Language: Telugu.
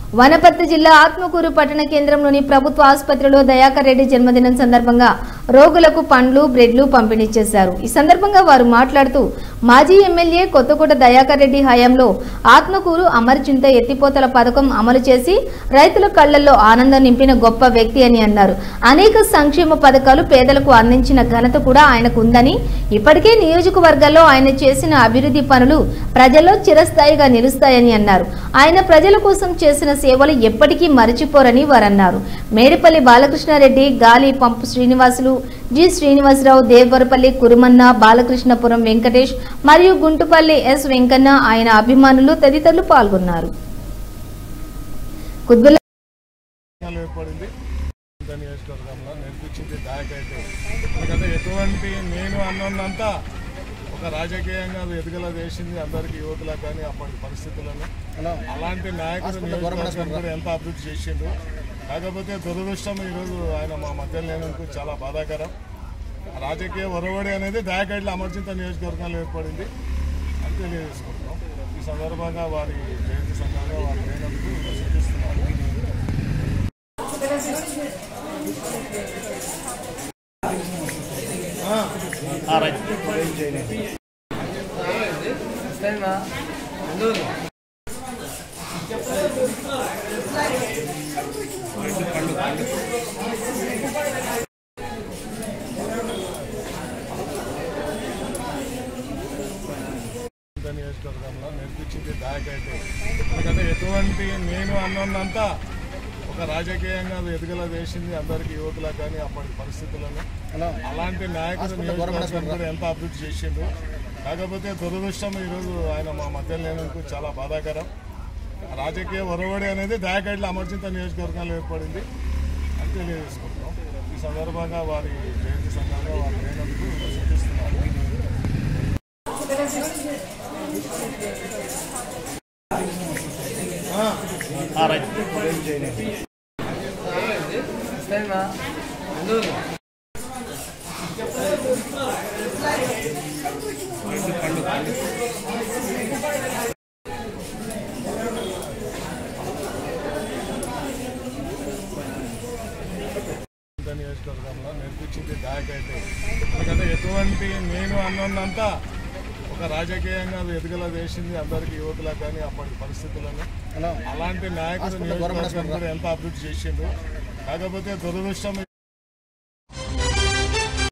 వనపర్తి జిల్లా ఆత్మకూరు పట్టణ కేంద్రంలోని ప్రభుత్వ ఆసుపత్రిలో దయాకర్ రెడ్డి జన్మదినం సందర్భంగా రోగులకు పండ్లు బ్రెడ్లు పంపిణీ చేశారు ఈ సందర్భంగా వారు మాట్లాడుతూ మాజీ ఎమ్మెల్యే కొత్తకోట దయాకర్ రెడ్డి హయాంలో ఆత్మకూరు అమరచింత ఎత్తిపోతల పథకం అమలు చేసి రైతుల కళ్లల్లో ఆనందం నింపిన గొప్ప వ్యక్తి అని అన్నారు అనేక సంక్షేమ పథకాలు పేదలకు అందించిన ఘనత కూడా ఆయనకు ఉందని ఇప్పటికే నియోజకవర్గాల్లో ఆయన చేసిన అభివృద్ధి పనులు ప్రజల్లో చిరస్థాయిగా నిలుస్తాయని అన్నారు ఆయన ప్రజల కోసం చేసిన సేవలు ఎప్పటికీ మరచిపోరని వారన్నారు మేడిపల్లి బాలకృష్ణారెడ్డి గాలి పంపు శ్రీనివాసులు జి శ్రీనివాసరావు దేవరపల్లి కురుమన్న బాలకృష్ణపురం వెంకటేష్ మరియు గుంటుపల్లి ఎస్ వెంకన్న ఆయన అభిమానులు తదితరులు పాల్గొన్నారు కుత్బుల్లా తెలంగాణలో ఏర్పడింది ఇంత నియోజకవర్గంలో నేర్పించింది దాయకైతే ఎందుకంటే ఎటువంటి నేను అన్నంతా ఒక రాజకీయంగా ఎదుగుదల చేసింది అందరికి యువకులకు కానీ అప్పటి పరిస్థితులను అలాంటి నాయకుడు నియోజకవర్గం కూడా ఎంత అభివృద్ధి చేసిండు కాకపోతే దురదృష్టం ఈరోజు ఆయన మా మధ్య లేనందుకు చాలా బాధాకరం రాజకీయ ఒరవడి అనేది దాయకైట్ల అమర్చింత నియోజకవర్గంలో ఏర్పడింది అని తెలియజేసుకుంటున్నాం ఈ సందర్భంగా వారి జయంతి సందర్భంగా వారి లేనందుకు సూచిస్తున్నాను ఇంత నియోజకవర్గంలో నేర్పించింది దాయకైతే ఎందుకంటే ఎటువంటి నేను అన్నంతా ఒక రాజకీయంగా ఎదుగుదల చేసింది అందరికి యువకులకు కానీ అప్పటి పరిస్థితులను అలాంటి నాయకుడు నియోజకవర్గం కూడా ఎంత అభివృద్ధి చేసిండు కాకపోతే దురదృష్టం ఈరోజు ఆయన మా మధ్య లేనందుకు చాలా బాధాకరం రాజకీయ ఒరవడి అనేది దాయకైట్ల అమర్చింత నియోజకవర్గంలో ఏర్పడింది అని తెలియజేసుకుంటున్నాం ఈ సందర్భంగా వారి జయంతి సందర్భంగా వారి లేనందుకు సూచిస్తున్నాను ఇంత నియోజకవర్గంలో నేర్పించింది దాయకైతే ఎందుకంటే ఎటువంటి నేను అన్నంతా ఒక రాజకీయంగా ఎదుగుదల చేసింది అందరికి యువకులకు కానీ అప్పటి పరిస్థితులను అలాంటి నాయకుడు నియోజకవర్గం కూడా ఎంత అభివృద్ధి చేసిండు కాకపోతే దురదృష్టం